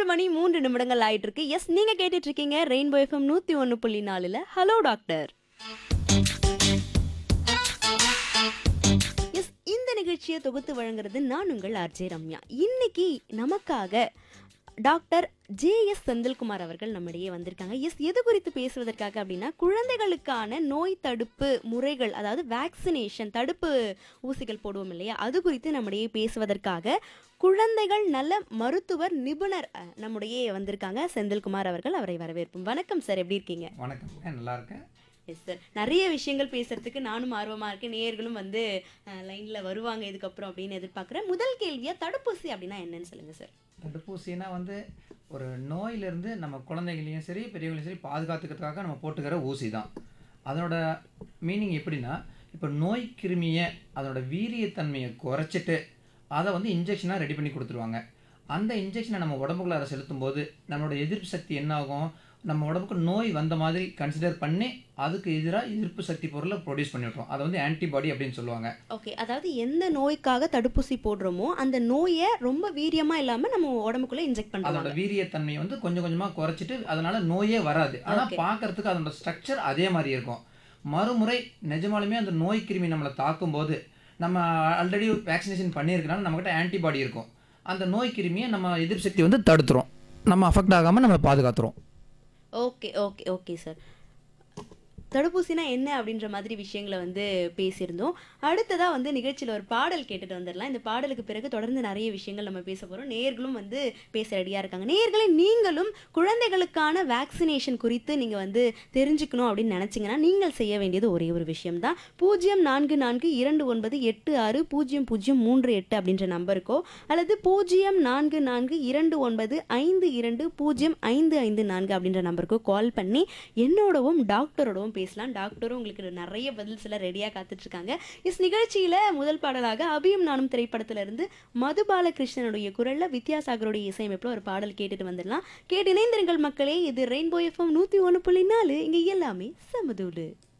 மூன்று மணி மூன்று நிமிடங்கள் ஆயிட்டு இருக்கு எஸ் நீங்க கேட்டுட்டு இருக்கீங்க ரெயின்போ எஃப்எம் நூத்தி ஒன்னு புள்ளி நாலுல ஹலோ டாக்டர் எஸ் இந்த நிகழ்ச்சியை தொகுத்து வழங்குறது நான் உங்கள் ஆர்ஜே ரம்யா இன்னைக்கு நமக்காக டாக்டர் ஜே எஸ் செந்தில்குமார் அவர்கள் நம்மிடையே வந்திருக்காங்க எஸ் எது குறித்து பேசுவதற்காக அப்படின்னா குழந்தைகளுக்கான நோய் தடுப்பு முறைகள் அதாவது வேக்சினேஷன் தடுப்பு ஊசிகள் போடுவோம் இல்லையா அது குறித்து நம்மிடையே பேசுவதற்காக குழந்தைகள் நல மருத்துவர் நிபுணர் அஹ், நம்முடைய வந்திருக்காங்க செந்தில்குமார் அவர்கள் அவரை வரவேற்போம் வணக்கம் சார் எப்படி இருக்கீங்க வணக்கம் நல்லா இருக்கேன் எஸ் சார் நிறைய விஷயங்கள் பேசுறதுக்கு நானும் ஆர்வமா இருக்கேன் நேயர்களும் வந்து லைன்ல வருவாங்க இதுக்கப்புறம் அப்படின்னு எதிர்பார்க்குறேன் முதல் கேள்வியா தடுப்பூசி அப்படின்னா என்னன்னு சொல்லுங்க சார் தடுப்பூசினா வந்து ஒரு நோயிலிருந்து நம்ம குழந்தைகளையும் சரி பெரியவங்களையும் சரி பாதுகாத்துக்கிறதுக்காக நம்ம போட்டுக்கிற ஊசி தான் அதனோட மீனிங் எப்படின்னா இப்போ நோய் கிருமியை அதனோட வீரியத்தன்மையை குறைச்சிட்டு அதை வந்து இன்ஜெக்ஷனாக ரெடி பண்ணி கொடுத்துருவாங்க அந்த இன்ஜெக்ஷனை நம்ம உடம்புக்குள்ளார செலுத்தும் போது நம்மளோட எதிர்ப்பு சக்தி என்ன ஆகும் நம்ம உடம்புக்கு நோய் வந்த மாதிரி கன்சிடர் பண்ணி அதுக்கு எதிராக எதிர்ப்பு சக்தி பொருளை ப்ரொடியூஸ் பண்ணி விட்ரும் அதை வந்து ஆன்டிபாடி அப்படின்னு சொல்லுவாங்க ஓகே அதாவது எந்த நோய்க்காக தடுப்பூசி போடுறோமோ அந்த நோயை ரொம்ப வீரியமா இல்லாம நம்ம உடம்புக்குள்ள இன்ஜெக்ட் அதோட பண்ணுவாங்க வீரியத்தன்மையை வந்து கொஞ்சம் கொஞ்சமா குறைச்சிட்டு அதனால நோயே வராது ஆனா Okay. பார்க்கறதுக்கு அதோட ஸ்ட்ரக்சர் அதே மாதிரி இருக்கும் மறுமுறை நிஜமாலுமே அந்த நோய் கிருமி நம்மளை தாக்கும் போது நம்ம ஆல்ரெடி வேக்சினேஷன் பண்ணியிருக்கனால நம்மகிட்ட ஆன்டிபாடி இருக்கும் அந்த நோய் கிருமியை நம்ம எதிர்ப்பு சக்தி வந்து தடுத்துரும் நம்ம அஃபெக்ட் ஆகாம நம்ம பாதுகாத்துரும் ஓகே ஓகே ஓகே சார் தடுப்பூசினா என்ன அப்படின்ற மாதிரி விஷயங்களை வந்து பேசியிருந்தோம் அடுத்ததா வந்து நிகழ்ச்சியில் ஒரு பாடல் கேட்டுட்டு வந்துடலாம் இந்த பாடலுக்கு பிறகு தொடர்ந்து நிறைய விஷயங்கள் நம்ம பேச போகிறோம் நேயர்களும் வந்து பேச ரெடியாக இருக்காங்க நேயர்களே நீங்களும் குழந்தைகளுக்கான வேக்சினேஷன் குறித்து நீங்கள் வந்து தெரிஞ்சுக்கணும் அப்படின்னு நினச்சிங்கன்னா நீங்கள் செய்ய வேண்டியது ஒரே ஒரு விஷயம் தான் பூஜ்ஜியம் நான்கு நான்கு இரண்டு ஒன்பது எட்டு ஆறு பூஜ்ஜியம் பூஜ்ஜியம் மூன்று எட்டு அப்படின்ற நம்பருக்கோ அல்லது பூஜ்ஜியம் நான்கு நான்கு இரண்டு ஒன்பது ஐந்து இரண்டு பூஜ்ஜியம் ஐந்து ஐந்து நான்கு அப்படின்ற நம்பருக்கோ கால் பண்ணி என்னோடவும் டாக்டரோடவும் பேசலாம் டாக்டரும் உங்களுக்கு நிறைய பதில்ஸ் எல்லாம் ரெடியாக காத்துட்ருக்காங்க இஸ் நிகழ்ச்சியில் முதல் பாடலாக அபியும் நானும் திரைப்படத்திலிருந்து மது பாலகிருஷ்ணனுடைய குரலில் வித்யாசாகருடைய இசையமைப்பில் ஒரு பாடல் கேட்டுட்டு வந்துடலாம் கேட்டு இணைந்திருங்கள் மக்களே இது ரெயின்போ எஃப்எம் நூற்றி ஒன்று புள்ளி நாலு இங்கே எல்லாமே சமதூடு